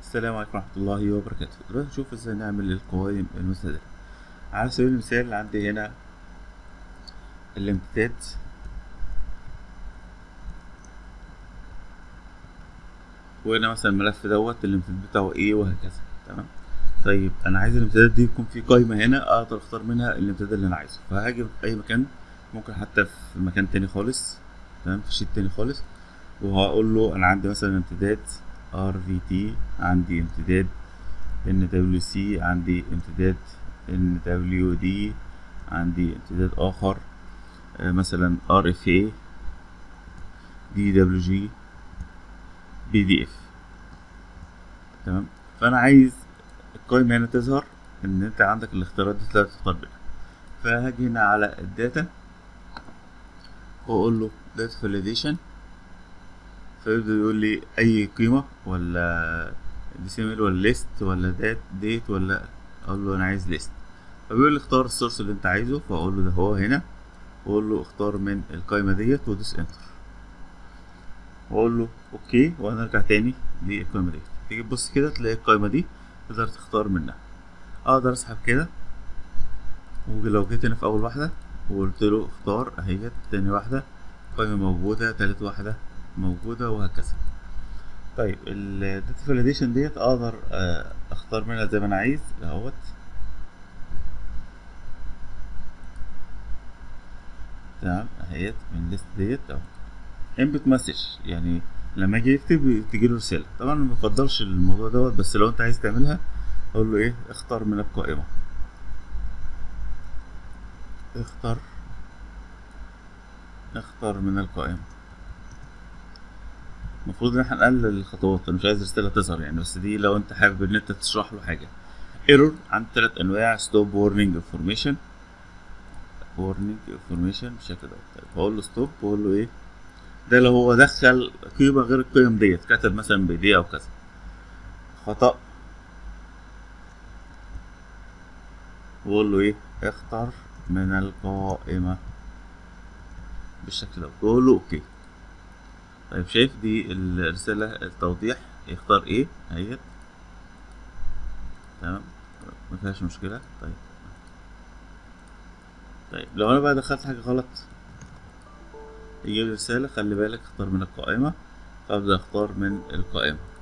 السلام عليكم ورحمة الله وبركاته دلوقتي نشوف ازاي نعمل القوائم المستديرة على سبيل المثال عندي هنا الامتداد وهنا مثلا الملف دوت الامتداد بتاعه ايه وهكذا تمام طيب انا عايز الامتداد دي يكون في قائمة هنا اقدر اختار منها الامتداد اللي انا عايزه فهاجي في اي مكان ممكن حتى في مكان تاني خالص تمام في شيت تاني خالص وهقول له انا عندي مثلا امتداد ار في تي عندي امتداد ان دبليو سي عندي امتداد ان دبليو دي عندي امتداد اخر آه، مثلا ار اف اي دي دبليو جي بي دي اف تمام فانا عايز القائمة هنا تظهر ان انت عندك الاختيارات دي تقدر تختار بينها فهاجي هنا على الداتا واقول له داتا فاليديشن فيبدأ يقول لي أي قيمة ولا ديسيمل ولا ليست ولا دات ديت ولا أقول له أنا عايز ليست فبيقول لي اختار السورس اللي أنت عايزه فأقول له ده هو هنا وأقول له اختار من القايمة ديت وادوس انتر وأقول له أوكي وأنا أرجع تاني للقايمة ديت تيجي تبص كده تلاقي القايمة دي تقدر تختار منها أقدر أسحب كده ولو جيت هنا في أول واحدة وقلت له اختار أهيت تاني واحدة قائمة موجودة تالت واحدة موجودة وهكذا طيب الداتا فاليديشن ديت اقدر آه، اختار منها زي ما انا عايز اهوت تمام اهيت من الليست ديت اهو انبوت مسج يعني لما اجي يكتب تجي له رسالة طبعا ما بفضلش الموضوع دوت بس لو انت عايز تعملها اقول له ايه اختار من القائمة اختار اختار من القائمة المفروض ان احنا نقلل الخطوات انا مش عايز رسالة تظهر يعني بس دي لو انت حابب ان انت تشرح له حاجة ايرور عند ثلاث انواع ستوب وورنينج انفورميشن وورنينج انفورميشن بالشكل ده طيب هقول له ستوب واقول له ايه ده لو هو دخل قيمة غير القيم ديت كتب مثلا بايديه او كذا خطأ واقول له ايه اختر من القائمة بالشكل ده واقول له اوكي طيب شايف دي الرسالة التوضيح يختار ايه اهيت تمام ما فيهاش مشكلة طيب طيب لو انا بقى دخلت حاجة غلط يجيب رسالة خلي بالك اختار من القائمة فابدأ اختار من القائمة